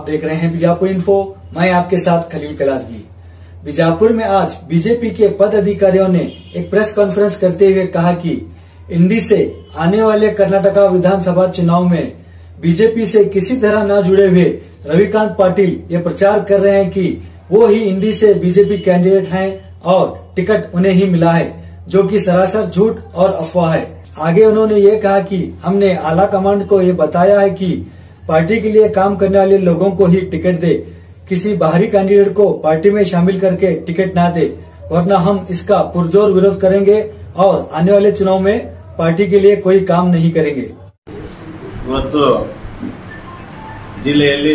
देख रहे हैं बीजापुर इन्फो मैं आपके साथ खलील कलादगी बीजापुर में आज बीजेपी के पद अधिकारियों ने एक प्रेस कॉन्फ्रेंस करते हुए कहा कि इंडी से आने वाले कर्नाटका विधानसभा चुनाव में बीजेपी से किसी तरह न जुड़े हुए रविकांत पाटिल ये प्रचार कर रहे हैं कि वो ही इंडी से बीजेपी कैंडिडेट हैं और टिकट उन्हें ही मिला है जो कि सरासर झूठ और अफवाह है आगे उन्होंने ये कहा कि हमने आला कमांड को ये बताया है कि पार्टी के लिए काम करने वाले लोगों को ही टिकट दे किसी बाहरी कैंडिडेट को पार्टी में शामिल करके टिकट ना दे वरना हम इसका पुरजोर विरोध करेंगे और आने वाले चुनाव में पार्टी के लिए कोई काम नहीं करेंगे ಇವತ್ತು ಜಿಲ್ಲೆಯಲ್ಲಿ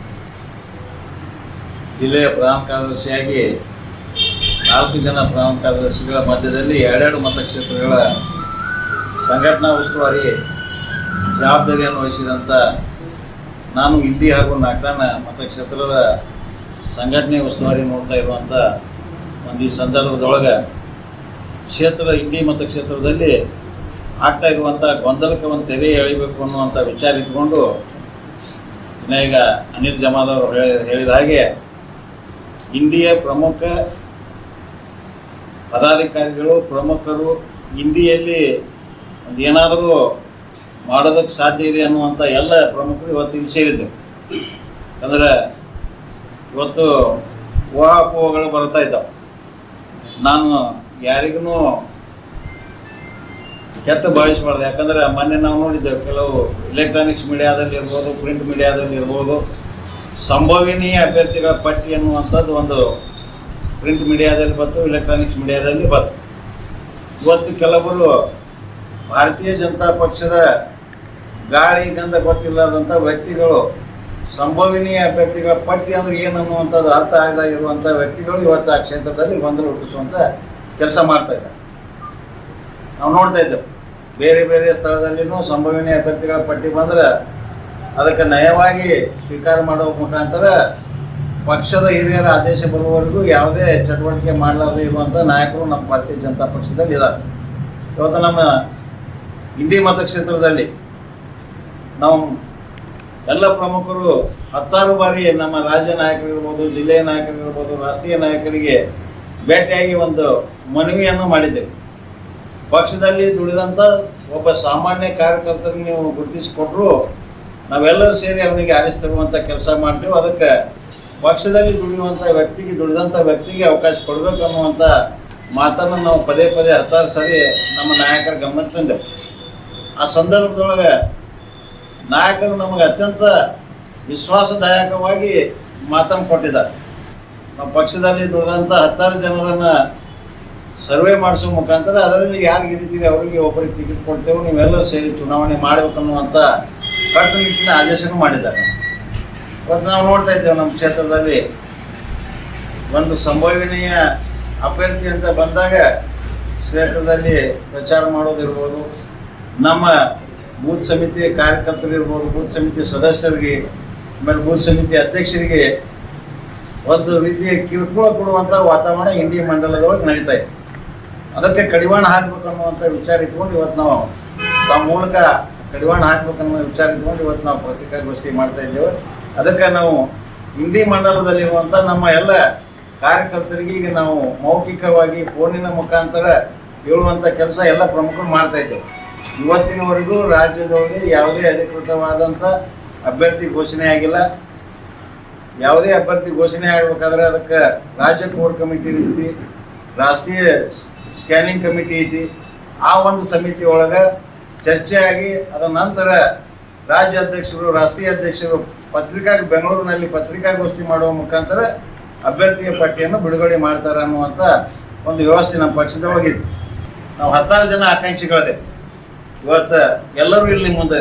ಜಿಲ್ಲೆಯ ಪ್ರಧಾನ ಕಾರ್ಯದರ್ಶಿಯಾಗಿ ನಾಲ್ಕು ಜನ ಪ್ರಧಾನ ಕಾರ್ಯದರ್ಶಿಗಳ ಮಧ್ಯದಲ್ಲಿ ಎರಡೆರಡು ಮತಕ್ಷೇತ್ರಗಳ ಸಂಘಟನಾ ಉಸ್ತುವಾರಿ ಜವಾಬ್ದಾರಿಯನ್ನು ವಹಿಸಿದಂಥ ನಾನು ಇಂಡಿ ಹಾಗೂ ನಾಗಟಾನ ಮತಕ್ಷೇತ್ರದ ಸಂಘಟನೆ ಉಸ್ತುವಾರಿ ನೋಡ್ತಾ ಇರುವಂಥ ಒಂದು ಈ ಸಂದರ್ಭದೊಳಗೆ ಕ್ಷೇತ್ರ ಇಂಡಿ ಮತಕ್ಷೇತ್ರದಲ್ಲಿ ಆಗ್ತಾ ಇರುವಂಥ ಗೊಂದಲಕ್ಕೆ ಒಂದು ತೆರೆ ಎಳಿಬೇಕು ಅನ್ನುವಂಥ ವಿಚಾರ ಇಟ್ಕೊಂಡು ಇನ್ನು ಈಗ ಅನಿಲ್ ಜಮಾದ್ ಅವರು ಹೇಳಿ ಹೇಳಿದ ಹಾಗೆ ಇಂಡಿಯ ಪ್ರಮುಖ ಪದಾಧಿಕಾರಿಗಳು ಪ್ರಮುಖರು ಇಂಡಿಯಲ್ಲಿ ಒಂದು ಏನಾದರೂ ಮಾಡೋದಕ್ಕೆ ಸಾಧ್ಯ ಇದೆ ಅನ್ನುವಂಥ ಎಲ್ಲ ಪ್ರಮುಖರು ಇವತ್ತು ಇಲ್ಲಿ ಸೇರಿದ್ದರು ಅಂದರೆ ಇವತ್ತು ಊಹಾಪೋಹಗಳು ಬರ್ತಾ ಇದ್ದಾವೆ ನಾನು ಯಾರಿಗೂ ಕೆಟ್ಟ ಭಾವಿಸಬಾರ್ದು ಯಾಕಂದರೆ ಮೊನ್ನೆ ನಾವು ನೋಡಿದ್ದೇವೆ ಕೆಲವು ಇಲೆಕ್ಟ್ರಾನಿಕ್ಸ್ ಮೀಡಿಯಾದಲ್ಲಿ ಇರ್ಬೋದು ಪ್ರಿಂಟ್ ಮೀಡಿಯಾದಲ್ಲಿ ಇರ್ಬೋದು ಸಂಭವನೀಯ ಅಭ್ಯರ್ಥಿಗಳ ಪಟ್ಟಿ ಅನ್ನುವಂಥದ್ದು ಒಂದು ಪ್ರಿಂಟ್ ಮೀಡಿಯಾದಲ್ಲಿ ಬಂತು ಇಲೆಕ್ಟ್ರಾನಿಕ್ಸ್ ಮೀಡಿಯಾದಲ್ಲಿ ಬಂತು ಇವತ್ತು ಕೆಲವರು ಭಾರತೀಯ ಜನತಾ ಪಕ್ಷದ ಗಾಳಿ ಗಂಧ ಗೊತ್ತಿಲ್ಲದಂಥ ವ್ಯಕ್ತಿಗಳು ಸಂಭವನೀಯ ಅಭ್ಯರ್ಥಿಗಳ ಪಟ್ಟಿ ಅಂದ್ರೆ ಏನು ಅನ್ನುವಂಥದ್ದು ಅರ್ಥ ಆಗದಾಗಿರುವಂಥ ವ್ಯಕ್ತಿಗಳು ಇವತ್ತು ಆ ಕ್ಷೇತ್ರದಲ್ಲಿ ಗೊಂದಲ ಹುಟ್ಟಿಸುವಂಥ ಕೆಲಸ ಮಾಡ್ತಾ ಇದ್ದಾರೆ ನಾವು ನೋಡ್ತಾ ಇದ್ದೇವೆ ಬೇರೆ ಬೇರೆ ಸ್ಥಳದಲ್ಲಿನೂ ಸಂಭವನೀಯ ಅಭ್ಯರ್ಥಿಗಳ ಪಟ್ಟಿ ಬಂದ್ರೆ ಅದಕ್ಕೆ ನಯವಾಗಿ ಸ್ವೀಕಾರ ಮಾಡುವ ಮುಖಾಂತರ ಪಕ್ಷದ ಹಿರಿಯರ ಆದೇಶ ಬರುವವರೆಗೂ ಯಾವುದೇ ಚಟುವಟಿಕೆ ಮಾಡಲಾರದೆ ಇರುವಂಥ ನಾಯಕರು ನಮ್ಮ ಭಾರತೀಯ ಜನತಾ ಪಕ್ಷದಲ್ಲಿ ಇದ್ದಾರೆ ಇವತ್ತು ನಮ್ಮ ಇಂಡಿ ಮತಕ್ಷೇತ್ರದಲ್ಲಿ ನಾವು ಎಲ್ಲ ಪ್ರಮುಖರು ಹತ್ತಾರು ಬಾರಿ ನಮ್ಮ ರಾಜ್ಯ ನಾಯಕರಿರ್ಬೋದು ಜಿಲ್ಲೆಯ ನಾಯಕರಿರ್ಬೋದು ರಾಷ್ಟ್ರೀಯ ನಾಯಕರಿಗೆ ಭೇಟಿಯಾಗಿ ಒಂದು ಮನವಿಯನ್ನು ಮಾಡಿದ್ದೆವು ಪಕ್ಷದಲ್ಲಿ ದುಡಿದಂಥ ಒಬ್ಬ ಸಾಮಾನ್ಯ ಕಾರ್ಯಕರ್ತರಿಗೆ ನೀವು ಗುರುತಿಸಿಕೊಟ್ರು ನಾವೆಲ್ಲರೂ ಸೇರಿ ಅವನಿಗೆ ಆರಿಸ್ತರುವಂಥ ಕೆಲಸ ಮಾಡ್ತೀವಿ ಅದಕ್ಕೆ ಪಕ್ಷದಲ್ಲಿ ದುಡಿಯುವಂಥ ವ್ಯಕ್ತಿಗೆ ದುಡಿದಂಥ ವ್ಯಕ್ತಿಗೆ ಅವಕಾಶ ಕೊಡಬೇಕು ಅನ್ನುವಂಥ ಮಾತನ್ನು ನಾವು ಪದೇ ಪದೇ ಹತ್ತಾರು ಸಾರಿ ನಮ್ಮ ನಾಯಕರ ಗಮನಕ್ಕೆ ತಂದೆವು ಆ ಸಂದರ್ಭದೊಳಗೆ ನಾಯಕರು ನಮಗೆ ಅತ್ಯಂತ ವಿಶ್ವಾಸದಾಯಕವಾಗಿ ಮಾತನ್ನು ಕೊಟ್ಟಿದ್ದಾರೆ ನಮ್ಮ ಪಕ್ಷದಲ್ಲಿ ದುಡಿದಂಥ ಹತ್ತಾರು ಜನರನ್ನು ಸರ್ವೆ ಮಾಡಿಸೋ ಮುಖಾಂತರ ಅದರಲ್ಲಿ ಯಾರು ಗೆದ್ದಿದ್ದೀರಿ ಅವರಿಗೆ ಒಬ್ಬರಿಗೆ ಟಿಕೆಟ್ ಕೊಡ್ತೇವೆ ನೀವೆಲ್ಲರೂ ಸೇರಿ ಚುನಾವಣೆ ಮಾಡಬೇಕನ್ನುವಂಥ ಕಟ್ಟುನಿಟ್ಟಿನ ಆದೇಶನೂ ಮಾಡಿದ್ದಾರೆ ಇವತ್ತು ನಾವು ನೋಡ್ತಾ ಇದ್ದೇವೆ ನಮ್ಮ ಕ್ಷೇತ್ರದಲ್ಲಿ ಒಂದು ಸಂಭವನೀಯ ಅಭ್ಯರ್ಥಿ ಅಂತ ಬಂದಾಗ ಕ್ಷೇತ್ರದಲ್ಲಿ ಪ್ರಚಾರ ಮಾಡೋದಿರ್ಬೋದು ನಮ್ಮ ಬೂತ್ ಸಮಿತಿ ಕಾರ್ಯಕರ್ತರಿರ್ಬೋದು ಬೂತ್ ಸಮಿತಿ ಸದಸ್ಯರಿಗೆ ಆಮೇಲೆ ಬೂತ್ ಸಮಿತಿ ಅಧ್ಯಕ್ಷರಿಗೆ ಒಂದು ರೀತಿಯ ಕಿರುಕುಳ ಕೊಡುವಂಥ ವಾತಾವರಣ ಇಂಡಿ ಮಂಡಲದೊಳಗೆ ನಡೀತಾ ಇದೆ ಅದಕ್ಕೆ ಕಡಿವಾಣ ಹಾಕ್ಬೇಕು ಅನ್ನುವಂಥ ವಿಚಾರ ಇಟ್ಕೊಂಡು ಇವತ್ತು ನಾವು ತಮ್ಮ ಮೂಲಕ ಕಡಿವಾಣ ಹಾಕ್ಬೇಕನ್ನೋ ವಿಚಾರ ಇಟ್ಕೊಂಡು ಇವತ್ತು ನಾವು ಪತ್ರಿಕಾಗೋಷ್ಠಿ ಮಾಡ್ತಾ ಇದ್ದೇವೆ ಅದಕ್ಕೆ ನಾವು ಇಂಡಿ ಮಂಡಲದಲ್ಲಿರುವಂಥ ನಮ್ಮ ಎಲ್ಲ ಕಾರ್ಯಕರ್ತರಿಗೆ ಈಗ ನಾವು ಮೌಖಿಕವಾಗಿ ಫೋನಿನ ಮುಖಾಂತರ ಹೇಳುವಂಥ ಕೆಲಸ ಎಲ್ಲ ಪ್ರಮುಖರು ಮಾಡ್ತಾ ಇದ್ದೇವೆ ಇವತ್ತಿನವರೆಗೂ ರಾಜ್ಯದೊಳಗೆ ಯಾವುದೇ ಅಧಿಕೃತವಾದಂಥ ಅಭ್ಯರ್ಥಿ ಘೋಷಣೆ ಆಗಿಲ್ಲ ಯಾವುದೇ ಅಭ್ಯರ್ಥಿ ಘೋಷಣೆ ಆಗಬೇಕಾದ್ರೆ ಅದಕ್ಕೆ ರಾಜ್ಯ ಕೋರ್ ಕಮಿಟಿ ಐತಿ ರಾಷ್ಟ್ರೀಯ ಸ್ಕ್ಯಾನಿಂಗ್ ಕಮಿಟಿ ಐತಿ ಆ ಒಂದು ಸಮಿತಿ ಒಳಗೆ ಚರ್ಚೆ ಆಗಿ ಅದರ ನಂತರ ರಾಜ್ಯ ಅಧ್ಯಕ್ಷರು ರಾಷ್ಟ್ರೀಯ ಅಧ್ಯಕ್ಷರು ಪತ್ರಿಕಾ ಬೆಂಗಳೂರಿನಲ್ಲಿ ಪತ್ರಿಕಾಗೋಷ್ಠಿ ಮಾಡುವ ಮುಖಾಂತರ ಅಭ್ಯರ್ಥಿಯ ಪಟ್ಟಿಯನ್ನು ಬಿಡುಗಡೆ ಮಾಡ್ತಾರೆ ಅನ್ನುವಂಥ ಒಂದು ವ್ಯವಸ್ಥೆ ನಮ್ಮ ಪಕ್ಷದೊಳಗಿದೆ ನಾವು ಹತ್ತಾರು ಜನ ಆಕಾಂಕ್ಷಿಗಳಿದೆ ಇವತ್ತು ಎಲ್ಲರೂ ಇಲ್ಲಿ ಮುಂದೆ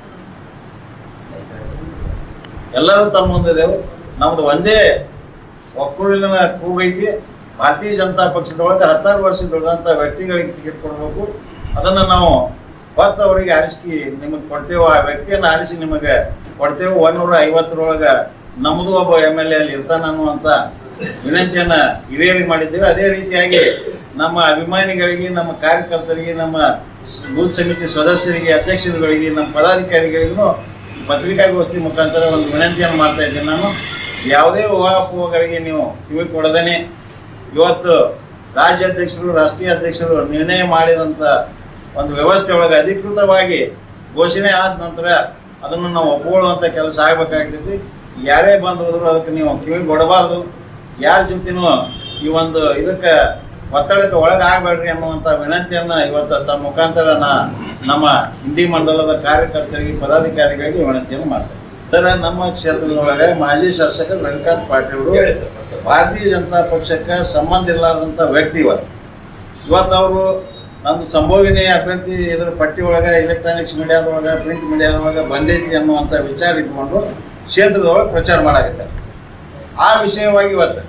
ಎಲ್ಲರೂ ತಮ್ಮ ಮುಂದಿದೆವು ನಮ್ದು ಒಂದೇ ಒಕ್ಕೂರಿನ ಕೂಗೈತಿ ಭಾರತೀಯ ಜನತಾ ಪಕ್ಷದೊಳಗೆ ಹತ್ತಾರು ವರ್ಷ ದುಡಿದಂಥ ವ್ಯಕ್ತಿಗಳಿಗೆ ಟಿಕೆಟ್ ಕೊಡಬೇಕು ಅದನ್ನು ನಾವು ಹೊತ್ತು ಅವರಿಗೆ ಆರಿಸಿ ನಿಮಗೆ ಕೊಡ್ತೇವೆ ಆ ವ್ಯಕ್ತಿಯನ್ನು ಆರಿಸಿ ನಿಮಗೆ ಕೊಡ್ತೇವೆ ಒಂದೂರ ಐವತ್ತರೊಳಗೆ ನಮ್ಮದು ಒಬ್ಬ ಎಮ್ ಎಲ್ ಎ ಅಲ್ಲಿ ಇರ್ತಾನೆ ಅನ್ನುವಂಥ ವಿನಂತಿಯನ್ನು ಹಿರಿಯರಿಗೆ ಮಾಡಿದ್ದೇವೆ ಅದೇ ರೀತಿಯಾಗಿ ನಮ್ಮ ಅಭಿಮಾನಿಗಳಿಗೆ ನಮ್ಮ ಕಾರ್ಯಕರ್ತರಿಗೆ ನಮ್ಮ ಬೂತ್ ಸಮಿತಿ ಸದಸ್ಯರಿಗೆ ಅಧ್ಯಕ್ಷರುಗಳಿಗೆ ನಮ್ಮ ಪದಾಧಿಕಾರಿಗಳಿಗೂ ಪತ್ರಿಕಾಗೋಷ್ಠಿ ಮುಖಾಂತರ ಒಂದು ವಿನಂತಿಯನ್ನು ಮಾಡ್ತಾ ಇದ್ದೀನಿ ನಾನು ಯಾವುದೇ ಊಹಾಪೋಹಗಳಿಗೆ ನೀವು ಕಿವಿ ಕೊಡದೇನೆ ಇವತ್ತು ರಾಜ್ಯಾಧ್ಯಕ್ಷರು ರಾಷ್ಟ್ರೀಯ ಅಧ್ಯಕ್ಷರು ನಿರ್ಣಯ ಮಾಡಿದಂಥ ಒಂದು ವ್ಯವಸ್ಥೆ ಒಳಗೆ ಅಧಿಕೃತವಾಗಿ ಘೋಷಣೆ ಆದ ನಂತರ ಅದನ್ನು ನಾವು ಒಪ್ಪಿಕೊಳ್ಳುವಂಥ ಕೆಲಸ ಆಗಬೇಕಾಗ್ತೈತಿ ಯಾರೇ ಬಂದು ಹೋದ್ರು ಅದಕ್ಕೆ ನೀವು ಕಿವಿ ಕೊಡಬಾರ್ದು ಯಾರ ಜೊತೆನೂ ಈ ಒಂದು ಇದಕ್ಕೆ ಒತ್ತಡಕ್ಕೆ ಒಳಗಾಗಬೇಡ್ರಿ ಅನ್ನುವಂಥ ವಿನಂತಿಯನ್ನು ಇವತ್ತು ತಮ್ಮ ಮುಖಾಂತರ ನಾ ನಮ್ಮ ಇಂಡಿ ಮಂಡಲದ ಕಾರ್ಯಕರ್ತರಿಗೆ ಪದಾಧಿಕಾರಿಗಳಿಗೆ ವಿನಂತಿಯನ್ನು ಮಾಡ್ತೇನೆ ಇದರ ನಮ್ಮ ಕ್ಷೇತ್ರದೊಳಗೆ ಮಾಜಿ ಶಾಸಕ ವೆಂಕಟ್ ಪಾಟೀಲ್ ಭಾರತೀಯ ಜನತಾ ಪಕ್ಷಕ್ಕೆ ಸಂಬಂಧ ಇರಲಾರ್ದಂಥ ವ್ಯಕ್ತಿ ಇವತ್ತು ಇವತ್ತು ಅವರು ನಂದು ಸಂಭೋಗಿನಿ ಅಭ್ಯರ್ಥಿ ಇದರ ಪಟ್ಟಿ ಒಳಗೆ ಎಲೆಕ್ಟ್ರಾನಿಕ್ಸ್ ಮೀಡಿಯಾದೊಳಗೆ ಪ್ರಿಂಟ್ ಮೀಡಿಯಾದೊಳಗೆ ಬಂದೈತಿ ಅನ್ನುವಂಥ ವಿಚಾರ ಇಟ್ಕೊಂಡು ಕ್ಷೇತ್ರದೊಳಗೆ ಪ್ರಚಾರ ಮಾಡಾಕತ್ತಾರೆ ಆ ವಿಷಯವಾಗಿ ಇವತ್ತು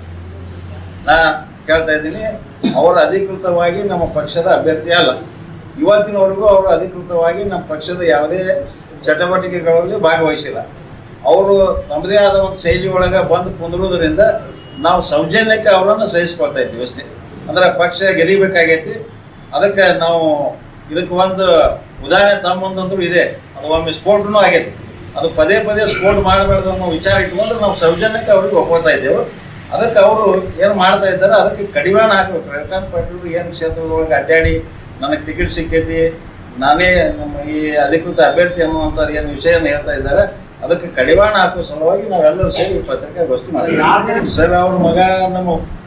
ನಾ ಕೇಳ್ತಾ ಇದ್ದೀನಿ ಅವರು ಅಧಿಕೃತವಾಗಿ ನಮ್ಮ ಪಕ್ಷದ ಅಭ್ಯರ್ಥಿ ಅಲ್ಲ ಇವತ್ತಿನವರೆಗೂ ಅವರು ಅಧಿಕೃತವಾಗಿ ನಮ್ಮ ಪಕ್ಷದ ಯಾವುದೇ ಚಟುವಟಿಕೆಗಳಲ್ಲಿ ಭಾಗವಹಿಸಿಲ್ಲ ಅವರು ತಮ್ಮದೇ ಆದ ಒಂದು ಶೈಲಿ ಒಳಗೆ ಬಂದು ಕುಂದಿರೋದ್ರಿಂದ ನಾವು ಸೌಜನ್ಯಕ್ಕೆ ಅವರನ್ನು ಸಹಿಸ್ಕೊಳ್ತಾ ಇದ್ದೀವಿ ಅಷ್ಟೇ ಅಂದ್ರೆ ಪಕ್ಷ ಗೆದಿಬೇಕಾಗೈತಿ ಅದಕ್ಕೆ ನಾವು ಇದಕ್ಕೆ ಒಂದು ಉದಾಹರಣೆ ತಮ್ಮ ಮುಂದಂದ್ರೂ ಇದೆ ಅದು ಒಮ್ಮೆ ಸ್ಫೋಟನೂ ಆಗೈತಿ ಅದು ಪದೇ ಪದೇ ಸ್ಫೋಟ ಮಾಡಬಾರ್ದು ಅನ್ನೋ ವಿಚಾರ ಇಟ್ಕೊಂಡು ನಾವು ಸೌಜನ್ಯಕ್ಕೆ ಅವ್ರಿಗೆ ಒಪ್ಕೋತಾ ಇದ್ದೇವೆ ಅದಕ್ಕೆ ಅವರು ಏನು ಮಾಡ್ತಾ ಇದ್ದಾರೆ ಅದಕ್ಕೆ ಕಡಿವಾಣ ಹಾಕ್ಬೇಕು ರೇಖಾಂತ್ ಪಾಟೀಲ್ ಏನು ಕ್ಷೇತ್ರದೊಳಗೆ ಅಡ್ಡಾಡಿ ನನಗೆ ಟಿಕೆಟ್ ಸಿಕ್ಕೈತಿ ನಾನೇ ನಮ್ಮ ಈ ಅಧಿಕೃತ ಅಭ್ಯರ್ಥಿ ಅನ್ನುವಂಥದ್ದು ಏನು ವಿಷಯನ ಹೇಳ್ತಾ ಇದ್ದಾರೆ ಅದಕ್ಕೆ ಕಡಿವಾಣ ಹಾಕುವ ಸಲುವಾಗಿ ನಾವೆಲ್ಲರೂ ಸೇರಿ ಈ ಪತ್ರಿಕಾಗೋಷ್ಠಿ ಮಾಡಿದ್ದೀವಿ ಸರ್ ಅವ್ರ ಮಗ ನಮ್ಮ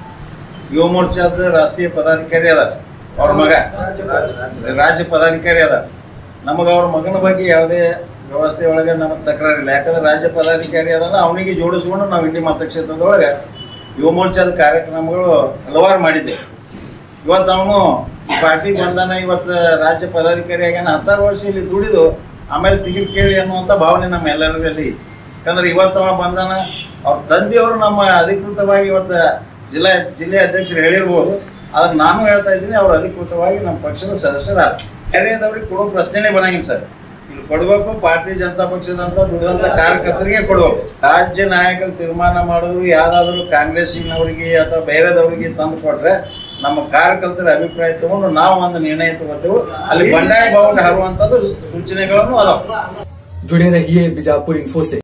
ಯುವ ಮೋರ್ಚಾದ ರಾಷ್ಟ್ರೀಯ ಪದಾಧಿಕಾರಿ ಅದ ಅವ್ರ ಮಗ ರಾಜ್ಯ ಪದಾಧಿಕಾರಿ ಅದ ನಮಗೆ ಅವ್ರ ಮಗನ ಬಗ್ಗೆ ಯಾವುದೇ ವ್ಯವಸ್ಥೆ ಒಳಗೆ ನಮಗೆ ತಕರಾರಿಲ್ಲ ಯಾಕಂದ್ರೆ ರಾಜ್ಯ ಪದಾಧಿಕಾರಿ ಅದನ್ನ ಅವನಿಗೆ ಜೋಡಿಸ್ಕೊಂಡು ನಾವು ಇಂಡಿ ಮತಕ್ಷೇತ್ರದೊಳಗೆ ಯುವ ಮೋರ್ಚಾದ ಕಾರ್ಯಕ್ರಮಗಳು ಹಲವಾರು ಮಾಡಿದ್ದೆ ಇವತ್ತು ಅವನು ಪಾರ್ಟಿ ಬಂದಾನ ಇವತ್ತು ರಾಜ್ಯ ಪದಾಧಿಕಾರಿ ಆಗ್ಯಾನ ಹತ್ತಾರು ವರ್ಷ ಇಲ್ಲಿ ದುಡಿದು ಆಮೇಲೆ ಟಿಕೆಟ್ ಕೇಳಿ ಅನ್ನುವಂಥ ಭಾವನೆ ನಮ್ಮ ಎಲ್ಲರಲ್ಲಿ ಐತಿ ಯಾಕಂದ್ರೆ ಇವತ್ತು ಅವ ಬಂದಾನ ಅವ್ರ ತಂದೆಯವರು ನಮ್ಮ ಅಧಿಕೃತವಾಗಿ ಇವತ್ತು ಜಿಲ್ಲಾ ಜಿಲ್ಲೆ ಅಧ್ಯಕ್ಷರು ಹೇಳಿರ್ಬೋದು ಆದ್ರೆ ನಾನು ಹೇಳ್ತಾ ಇದ್ದೀನಿ ಅವ್ರು ಅಧಿಕೃತವಾಗಿ ನಮ್ಮ ಪಕ್ಷದ ಸದಸ್ಯರಾದ ಬೇರೆದವ್ರಿಗೆ ಕೊಡೋ ಪ್ರಶ್ನೆನೇ ಬರಂಗಿಲ್ಲ ಸರ್ ಇಲ್ಲಿ ಕೊಡಬೇಕು ಭಾರತೀಯ ಜನತಾ ಪಕ್ಷದಂತ ದುಡಿದಂತ ಕಾರ್ಯಕರ್ತರಿಗೆ ಕೊಡಬೇಕು ರಾಜ್ಯ ನಾಯಕರು ತೀರ್ಮಾನ ಮಾಡೋರು ಯಾವ್ದಾದ್ರು ಕಾಂಗ್ರೆಸ್ಸಿನವರಿಗೆ ಅಥವಾ ಬೇರೆದವರಿಗೆ ತಂದು ಕೊಟ್ರೆ ನಮ್ಮ ಕಾರ್ಯಕರ್ತರ ಅಭಿಪ್ರಾಯ ತಗೊಂಡು ನಾವು ಒಂದು ನಿರ್ಣಯ ತಗೋತೇವೆ ಅಲ್ಲಿ ಬಂಡಾಯ ಭಾವನೆ ಹರುವಂತದ್ದು ಸೂಚನೆಗಳನ್ನು ಅದಾವ जुड़े रहिए बीजापुर इन्फो से